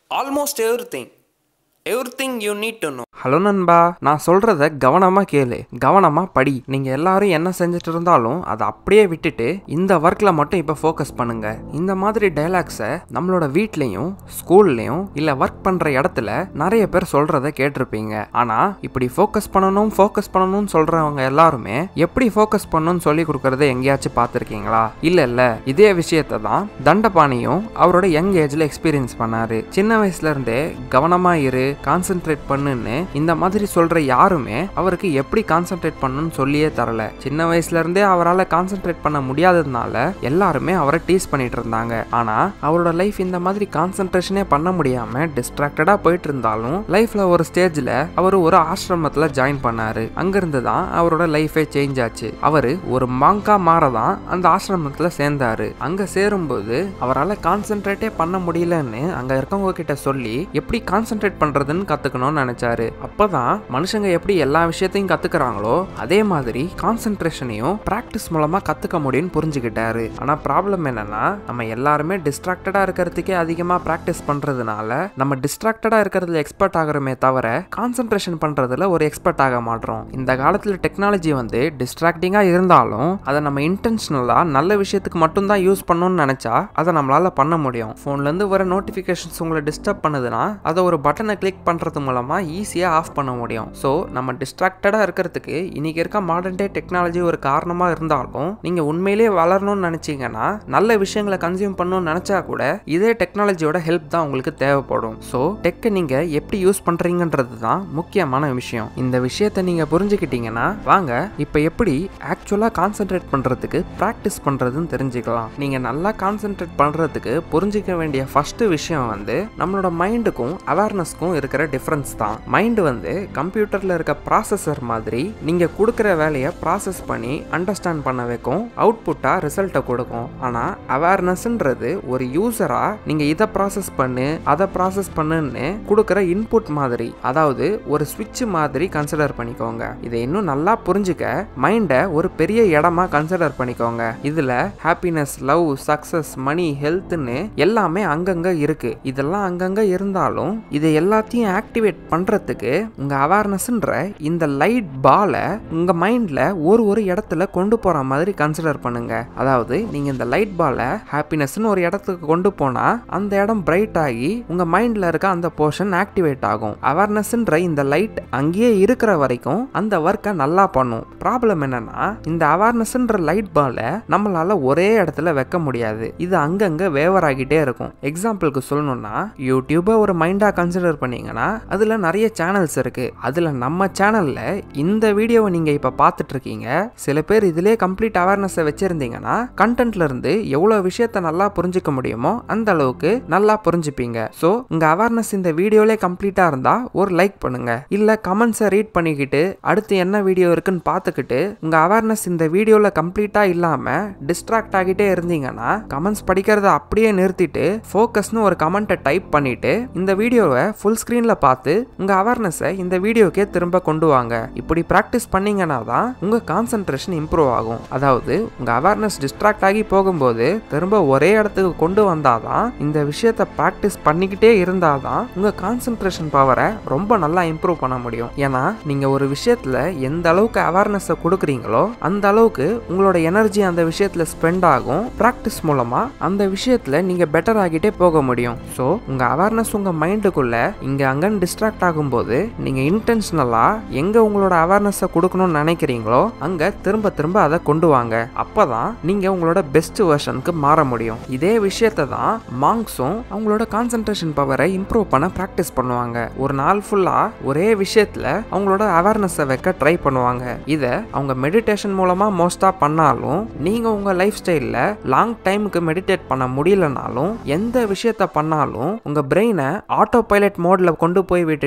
almost everything. Everything you need to know. Hello நண்பா நான் சொல்கிறத கவனமாக கேளு கவனமாக படி நீங்கள் எல்லாரும் என்ன செஞ்சுட்டு இருந்தாலும் அதை அப்படியே விட்டுட்டு இந்த ஒர்க்கில் மட்டும் இப்போ ஃபோக்கஸ் பண்ணுங்க இந்த மாதிரி டைலாக்ஸை நம்மளோட வீட்லேயும் ஸ்கூல்லையும் இல்லை ஒர்க் பண்ணுற இடத்துல நிறைய பேர் சொல்கிறத கேட்டிருப்பீங்க ஆனால் இப்படி ஃபோக்கஸ் பண்ணணும் ஃபோக்கஸ் பண்ணணும்னு சொல்கிறவங்க எல்லாருமே எப்படி ஃபோக்கஸ் பண்ணணும்னு சொல்லி கொடுக்கறத எங்கேயாச்சும் பார்த்துருக்கீங்களா இல்லை இல்லை இதே விஷயத்தை தான் தண்டபாணியும் அவரோட யங் ஏஜில் எக்ஸ்பீரியன்ஸ் பண்ணாரு சின்ன வயசுல இருந்தே கவனமா இரு கான்சென்ட்ரேட் பண்ணுன்னு இந்த மாதிரி சொல்ற யாருமே அவருக்கு எப்படி கான்சென்ட்ரேட் பண்ணணும்னு சொல்லியே தரல சின்ன வயசுல இருந்தே அவரால் கான்சென்ட்ரேட் பண்ண முடியாததுனால எல்லாருமே அவரை டீஸ் பண்ணிட்டு இருந்தாங்க ஆனா அவரோட லைஃப் இந்த மாதிரி கான்சென்ட்ரேஷனே பண்ண முடியாம டிஸ்ட்ராக்டடா போயிட்டு இருந்தாலும் லைஃப்ல ஒரு ஸ்டேஜ்ல அவர் ஒரு ஆசிரமத்துல ஜாயின் பண்ணாரு அங்கிருந்து தான் அவரோட லைஃபே சேஞ்ச் ஆச்சு அவரு ஒரு மாங்கா மாறதான் அந்த ஆசிரமத்துல சேர்ந்தாரு அங்க சேரும்போது அவரால் கான்சென்ட்ரேட்டே பண்ண முடியலன்னு அங்க இருக்கவங்க கிட்ட சொல்லி எப்படி கான்சென்ட்ரேட் பண்றதுன்னு கத்துக்கணும்னு நினைச்சாரு அப்பதான் மனுஷங்க எப்படி எல்லா விஷயத்தையும் கத்துக்கிறாங்களோ அதே மாதிரி கான்சென்ட்ரேஷனையும் பிராக்டிஸ் மூலமா கத்துக்க முடியும்னு புரிஞ்சுக்கிட்டாரு ஆனா ப்ராப்ளம் என்னன்னா நம்ம எல்லாருமே டிஸ்ட்ராக்டடா இருக்கிறதுக்கே அதிகமா பிராக்டிஸ் பண்றதுனால நம்ம டிஸ்ட்ராக்டடா இருக்கிறதுல எக்ஸ்பர்ட் ஆகிறோமே தவிர கான்சென்ட்ரேஷன் பண்றதுல ஒரு எக்ஸ்பர்ட் ஆக மாட்டோம் இந்த காலத்துல டெக்னாலஜி வந்து டிஸ்ட்ராக்டிங்கா இருந்தாலும் அதை நம்ம இன்டென்ஷனலா நல்ல விஷயத்துக்கு மட்டும்தான் யூஸ் பண்ணணும்னு நினைச்சா அதை நம்மளால பண்ண முடியும் ஃபோன்ல இருந்து வர நோட்டிஃபிகேஷன்ஸ் உங்களை டிஸ்டர்ப் பண்ணுதுன்னா அதை ஒரு பட்டனை கிளிக் பண்றது மூலமா ஈஸியா ஆஃப் பண்ண முடியும் ஸோ நம்ம டிஸ்ட்ராக்டடா இருக்கிறதுக்கு இன்னைக்கு இருக்க மாடர்ன் டே டெக்னாலஜி ஒரு காரணமா இருந்தாலும் நீங்க உண்மையிலேயே வளரணும்னு நினைச்சீங்கன்னா நல்ல விஷயங்களை கன்சியூம் பண்ணணும்னு நினைச்சா கூட இதே டெக்னாலஜியோட ஹெல்ப் தான் உங்களுக்கு தேவைப்படும் ஸோ டெக்கை நீங்க எப்படி யூஸ் பண்றீங்கன்றது தான் முக்கியமான விஷயம் இந்த விஷயத்தை நீங்க புரிஞ்சுக்கிட்டீங்கன்னா வாங்க இப்போ எப்படி ஆக்சுவலா கான்சென்ட்ரேட் பண்றதுக்கு ப்ராக்டிஸ் பண்றதுன்னு தெரிஞ்சுக்கலாம் நீங்க நல்லா கான்சென்ட்ரேட் பண்றதுக்கு புரிஞ்சிக்க வேண்டிய ஃபர்ஸ்ட் விஷயம் வந்து நம்மளோட மைண்டுக்கும் அவேர்னஸ்க்கும் இருக்கிற டிஃப்ரென்ஸ் தான் மைண்டு வந்து கம்ப்யூட்டர்ல இருக்க ப்ராசஸர் மாதிரி நீங்க கொடுக்குற வேலையை ப்ராசஸ் பண்ணி அண்டர்ஸ்டாண்ட் பண்ண வைக்கும் அவுட்புட்டா ரிசல்ட்டை கொடுக்கும் ஆனா அவேர்னஸ்ன்றது ஒரு யூசரா நீங்க இதை ப்ராசஸ் பண்ணு அதை ப்ராசஸ் பண்ணுன்னு கொடுக்குற இன்புட் மாதிரி அதாவது ஒரு சுவிட்ச் மாதிரி கன்சிடர் பண்ணிக்கோங்க இதை இன்னும் நல்லா புரிஞ்சுக்க மைண்டை ஒரு பெரிய இடமா கன்சிடர் பண்ணிக்கோங்க இதுல ஹாப்பினஸ் லவ் சக்சஸ் மணி ஹெல்த்னு எல்லாமே அங்கங்க இருக்கு இதெல்லாம் அங்கங்க இருந்தாலும் இதை எல்லாத்தையும் ஆக்டிவேட் பண்றதுக்கு உங்க அவேர்னஸ்ன்ற இந்த லைட் பாலை உங்க மைண்ட்ல ஒரு ஒரு இடத்துல கொண்டு போற மாதிரி கன்சிடர் பண்ணுங்க அதாவது நீங்க இந்த லைட் பாலை ஹாப்பினஸ்னு ஒரு இடத்துக்கு கொண்டு போனா அந்த இடம் பிரைட் ஆகி உங்க மைண்ட்ல இருக்க அந்த போர்ஷன் ஆக்டிவேட் ஆகும் அவேர்னஸ்ன்ற இந்த லைட் அங்கேயே இருக்கிற வரைக்கும் அந்த ஒர்க்கை நல்லா பண்ணும் ப்ராப்ளம் என்னன்னா இந்த அவேர்னஸ்ன்ற லைட் பாலை நம்மளால ஒரே இடத்துல வைக்க முடியாது இது அங்கங்க வேவர் ஆகிட்டே இருக்கும் எக்ஸாம்பிளுக்கு சொல்லணும்னா யூடியூபை ஒரு மைண்டா கன்சிடர் பண்ணீங்கன்னா அதுல நிறைய சேனல்ஸ் இருக்கு அதுல நம்ம சேனல்ல இந்த வீடியோவை நீங்க இப்ப பார்த்துட்டு இருக்கீங்க சில பேர் இதுலயே கம்ப்ளீட் அவேர்னஸை வச்சிருந்தீங்கன்னா கண்டென்ட்ல இருந்து எவ்வளவு விஷயத்த நல்லா புரிஞ்சுக்க முடியுமோ அந்த அளவுக்கு நல்லா புரிஞ்சுப்பீங்க ஸோ உங்க அவேர்னஸ் இந்த வீடியோலே கம்ப்ளீட்டா இருந்தா ஒரு லைக் பண்ணுங்க இல்ல கமெண்ட்ஸை ரீட் பண்ணிக்கிட்டு அடுத்து என்ன வீடியோ இருக்குன்னு பார்த்துக்கிட்டு உங்க அவேர்னஸ் இந்த வீடியோல கம்ப்ளீட்டா இல்லாம டிஸ்ட்ராக்ட் ஆகிட்டே இருந்தீங்கன்னா கமெண்ட்ஸ் படிக்கிறத அப்படியே நிறுத்திட்டு ஃபோக்கஸ்னு ஒரு கமெண்ட்டை டைப் பண்ணிட்டு இந்த வீடியோவை ஃபுல் ஸ்க்ரீன்ல பார்த்து உங்க அவேர்னஸை இந்த வீடியோக்கே திரும்ப கொண்டு வாங்க இப்படி ப்ராக்டிஸ் பண்ணீங்கன்னா தான் உங்க கான்சென்ட்ரேஷன் இம்ப்ரூவ் ஆகும் அதாவது உங்க அவேர்னஸ் டிஸ்ட்ராக்ட் ஆகி போகும்போது திரும்ப ஒரே இடத்துக்கு கொண்டு வந்தாதான் இந்த விஷயத்த ப்ராக்டிஸ் பண்ணிக்கிட்டே இருந்தாதான் உங்க கான்சென்ட்ரேஷன் பவரை ரொம்ப நல்லா இம்ப்ரூவ் பண்ண முடியும் ஏன்னா நீங்க ஒரு விஷயத்துல எந்த அளவுக்கு அவேர்னஸை கொடுக்குறீங்களோ அந்த அளவுக்கு உங்களோட எனர்ஜி அந்த விஷயத்துல ஸ்பெண்ட் ஆகும் ப்ராக்டிஸ் மூலமா அந்த விஷயத்துல நீங்க பெட்டர் ஆகிட்டே போக முடியும் ஸோ உங்க அவேர்னஸ் உங்க மைண்டுக்குள்ள இங்க அங்கன்னு டிஸ்ட்ராக்ட் ஆகும்போது நீங்க இன்டென்ஷனலா எங்க உங்களோட அவேர்னஸை கொடுக்கணும்னு நினைக்கிறீங்களோ அங்க திரும்ப திரும்ப அதை கொண்டு வாங்க அப்பதான் நீங்க உங்களோட பெஸ்ட் வெர்ஷனுக்கு மாற முடியும் இதே விஷயத்தை தான் மாங்ஸும் அவங்களோட கான்சென்ட்ரேஷன் பவரை இம்ப்ரூவ் பண்ண ப்ராக்டிஸ் பண்ணுவாங்க ஒரு நாள் ஃபுல்லா ஒரே விஷயத்துல அவங்களோட அவேர்னஸை வைக்க ட்ரை பண்ணுவாங்க இதை அவங்க மெடிடேஷன் மூலமா மோஸ்டா பண்ணாலும் நீங்க உங்க லைஃப் ஸ்டைல்ல லாங் டைமுக்கு மெடிடேட் பண்ண முடியலனாலும் எந்த விஷயத்த பண்ணாலும் உங்க பிரெயினை ஆட்டோ பைலட் மோட்ல கொண்டு போய் விட்டுட்டு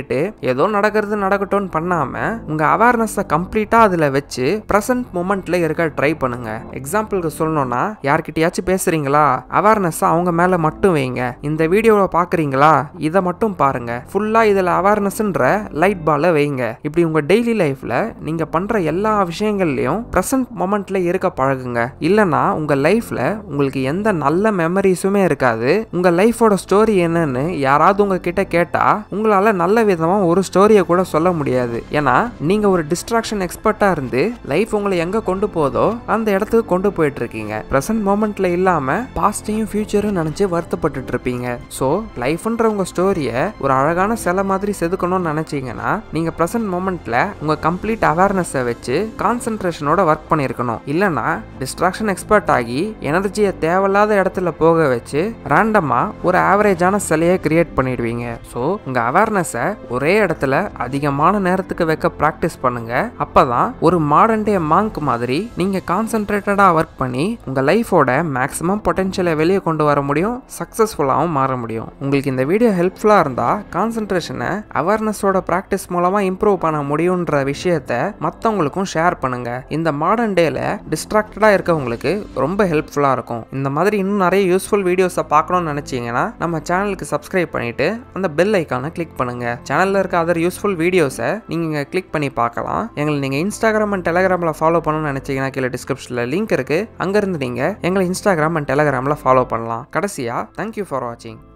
ஏதோ நடக்கிறது நடக்கட்டும்னு பண்ணாம உங்க அவேர்னஸை கம்ப்ளீட்டா அதுல வச்சு ப்ரெசன்ட் மூமெண்ட்ல இருக்க ட்ரை பண்ணுங்க எக்ஸாம்பிளுக்கு சொல்லணும்னா யார்கிட்டயாச்சும் பேசுறீங்களா அவேர்னஸ் அவங்க மேல மட்டும் வைங்க இந்த வீடியோவை பாக்குறீங்களா இதை மட்டும் பாருங்க ஃபுல்லா இதுல அவேர்னஸ்ன்ற லைட் பால வைங்க இப்படி உங்க டெய்லி லைஃப்ல நீங்க பண்ற எல்லா விஷயங்கள்லயும் ப்ரெசன்ட் மொமெண்ட்ல இருக்க பழகுங்க இல்லனா உங்க லைஃப்ல உங்களுக்கு எந்த நல்ல மெமரிஸுமே இருக்காது உங்க லைஃபோட ஸ்டோரி என்னன்னு யாராவது உங்ககிட்ட கேட்டா உங்களால நல்ல விதமா ஒரு ஸ்டோரியை கூட சொல்ல முடியாது ஏன்னா நீங்க ஒரு டிஸ்ட்ராக்ஷன் எக்ஸ்பர்ட்டா இருந்து லைஃப் உங்களை எங்க கொண்டு போதோ அந்த இடத்துக்கு கொண்டு போயிட்டு இருக்கீங்க ப்ரெசன்ட் மொமெண்ட்ல இல்லாம பாஸ்டையும் ஃபியூச்சரும் நினைச்சு வருத்தப்பட்டுட்டு இருப்பீங்க ஸோ லைஃப்ன்ற உங்க ஸ்டோரியை ஒரு அழகான சிலை மாதிரி செதுக்கணும்னு நினைச்சீங்கன்னா நீங்க ப்ரெசன்ட் மொமெண்ட்ல உங்க கம்ப்ளீட் அவேர்னஸை வச்சு கான்சென்ட்ரேஷனோட ஒர்க் பண்ணியிருக்கணும் இல்லைன்னா டிஸ்ட்ராக்ஷன் எக்ஸ்பர்ட் ஆகி எனர்ஜியை தேவையில்லாத இடத்துல போக வச்சு ரேண்டமா ஒரு ஆவரேஜான சிலையை கிரியேட் பண்ணிடுவீங்க ஸோ உங்க அவேர்னஸை ஒரே இடத்துல அதிகமான நேரத்துக்கு வைக்க ப்ராக்டிஸ் பண்ணுங்க அப்பதான் ஒரு மாடர்ன் டே மாங்க் மாதிரி நீங்க கான்சென்ட்ரேட்டடா ஒர்க் பண்ணி உங்க லைஃபோட மேக்ஸிமம் பொட்டென்ஷியலை வெளியே கொண்டு வர முடியும் சக்ஸஸ்ஃபுல்லாகவும் மாற முடியும் உங்களுக்கு இந்த வீடியோ ஹெல்ப்ஃபுல்லாக இருந்தால் கான்சென்ட்ரேஷனை அவேர்னஸோட ப்ராக்டிஸ் மூலமாக இம்ப்ரூவ் பண்ண முடியுன்ற விஷயத்த மற்றவங்களுக்கும் ஷேர் பண்ணுங்க இந்த மாடர்ன் டேல டிஸ்ட்ராக்டடாக இருக்கவங்களுக்கு ரொம்ப ஹெல்ப்ஃபுல்லாக இருக்கும் இந்த மாதிரி இன்னும் நிறைய யூஸ்ஃபுல் வீடியோஸை பார்க்கணும்னு நினச்சிங்கன்னா நம்ம சேனலுக்கு சப்ஸ்கிரைப் பண்ணிட்டு அந்த பெல் ஐக்கானை கிளிக் பண்ணுங்க சேனலில் இருக்க அதர் யூஸ்ஃபுல் வீடியோஸை நீங்கள் கிளிக் பண்ணி பார்க்கலாம் எங்களை நீங்கள் இன்ஸ்டாகிராம் அண்ட் டெலகிராமில் ஃபாலோ பண்ணணும்னு நினச்சிங்கன்னா கீழே டிஸ்கிரிப்ஷனில் லிங்க் இருக்குது அங்கேருந்து நீங்கள் எங்களை இன்ஸ்டாகிராம் அண்ட் டெலகிராமில் ஃபாலோ பண்ணலாம் கடைசியாக தேங்க்யூ ஃபார் வாட்சிங்